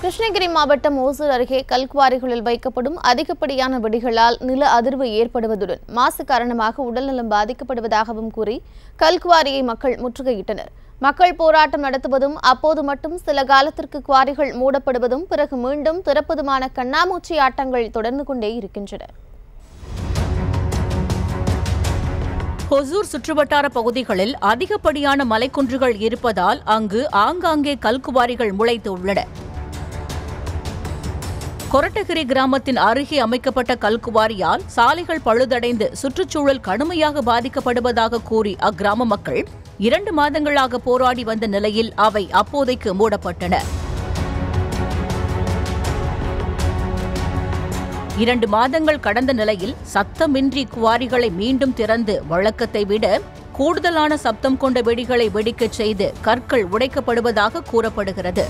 கிருஷ்ணகிரி மாவட்டம் ஓசூர் அருகே கல்குவாரிகளில் வைக்கப்படும் அதிகப்படியான வெடிகளால் நில அதிர்வு ஏற்படுவதுடன் மாசு காரணமாக உடல்நலம் பாதிக்கப்படுவதாகவும் கூறி கல்குவாரியை மக்கள் முற்றுகையிட்டனர் மக்கள் போராட்டம் நடத்துவதும் அப்போது மட்டும் சில காலத்திற்கு குவாரிகள் மூடப்படுவதும் பிறகு மீண்டும் திறப்பதுமான கண்ணாமூச்சி ஆட்டங்கள் தொடர்ந்து கொண்டே இருக்கின்றன ஹொசூர் சுற்றுவட்டார பகுதிகளில் அதிகப்படியான மலைக்குன்றுகள் இருப்பதால் அங்கு ஆங்காங்கே கல்குவாரிகள் முளைத்து உள்ளன கொரட்டகிரி கிராமத்தின் அருகே அமைக்கப்பட்ட கல்குவாரியால் சாலைகள் பழுதடைந்து சுற்றுச்சூழல் கடுமையாக பாதிக்கப்படுவதாக கூறி அக்கிராம மக்கள் இரண்டு மாதங்களாக போராடி வந்த நிலையில் அவை அப்போதைக்கு மூடப்பட்டன இரண்டு மாதங்கள் கடந்த நிலையில் சத்தமின்றி குவாரிகளை மீண்டும் திறந்து வழக்கத்தை விட கூடுதலான சப்தம் கொண்ட வெடிகளை வெடிக்கச் செய்து கற்கள் உடைக்கப்படுவதாக கூறப்படுகிறது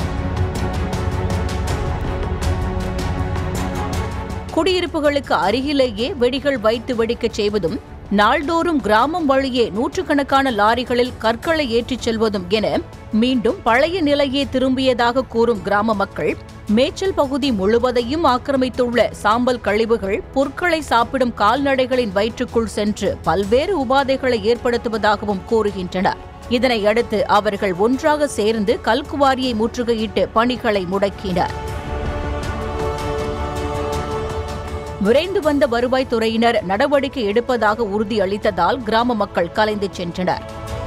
குடியிருப்புகளுக்கு அருகிலேயே வெடிகள் வைத்து வெடிக்கச் செய்வதும் நாள்தோறும் கிராமம் வழியே நூற்றுக்கணக்கான லாரிகளில் கற்களை ஏற்றிச் செல்வதும் என மீண்டும் பழைய நிலையே திரும்பியதாக கூறும் கிராம மக்கள் மேய்ச்சல் பகுதி முழுவதையும் ஆக்கிரமித்துள்ள சாம்பல் கழிவுகள் புற்களை சாப்பிடும் கால்நடைகளின் வயிற்றுக்குள் சென்று பல்வேறு உபாதைகளை ஏற்படுத்துவதாகவும் கூறுகின்றனர் இதனையடுத்து அவர்கள் ஒன்றாக சேர்ந்து கல்குவாரியை முற்றுகையிட்டு பணிகளை முடக்கினர் விரைந்து வந்த வருவாய்த்துறையினர் நடவடிக்கை எடுப்பதாக உறுதியளித்ததால் கிராம மக்கள் கலைந்து சென்றனர்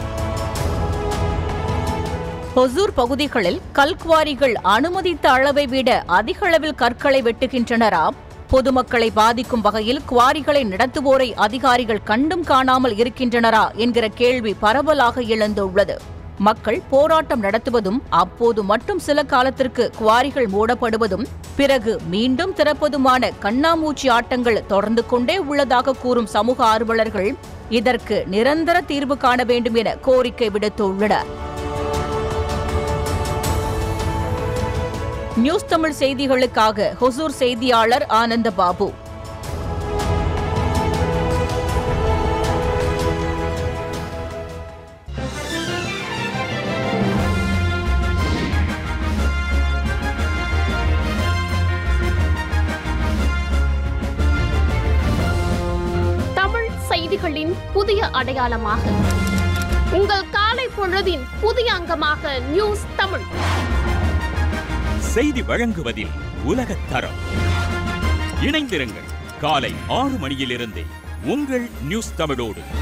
ஹொசூர் பகுதிகளில் கல்குவாரிகள் அனுமதித்த அளவை விட அதிக அளவில் கற்களை வெட்டுகின்றனரா பொதுமக்களை பாதிக்கும் வகையில் குவாரிகளை நடத்துவோரை அதிகாரிகள் கண்டும் காணாமல் இருக்கின்றனரா என்கிற கேள்வி பரவலாக எழுந்துள்ளது மக்கள் போராட்டம் நடத்துவதும் அப்போது மட்டும் சில காலத்திற்கு குவாரிகள் மூடப்படுவதும் பிறகு மீண்டும் திறப்பதுமான கண்ணாமூச்சி ஆட்டங்கள் தொடர்ந்து கொண்டே உள்ளதாக கூறும் சமூக ஆர்வலர்கள் இதற்கு நிரந்தர தீர்வு காண வேண்டும் என கோரிக்கை விடுத்துள்ளனர் நியூஸ் தமிழ் செய்திகளுக்காக ஹொசூர் செய்தியாளர் ஆனந்த பாபு தமிழ் செய்திகளின் புதிய அடையாளமாக உங்கள் காலை பொழுதின் புதிய அங்கமாக நியூஸ் தமிழ் செய்தி வழங்குவதில் உலகத் தரம் இணைந்திருங்கள் காலை ஆறு மணியிலிருந்தே உங்கள் நியூஸ் தமிழோடு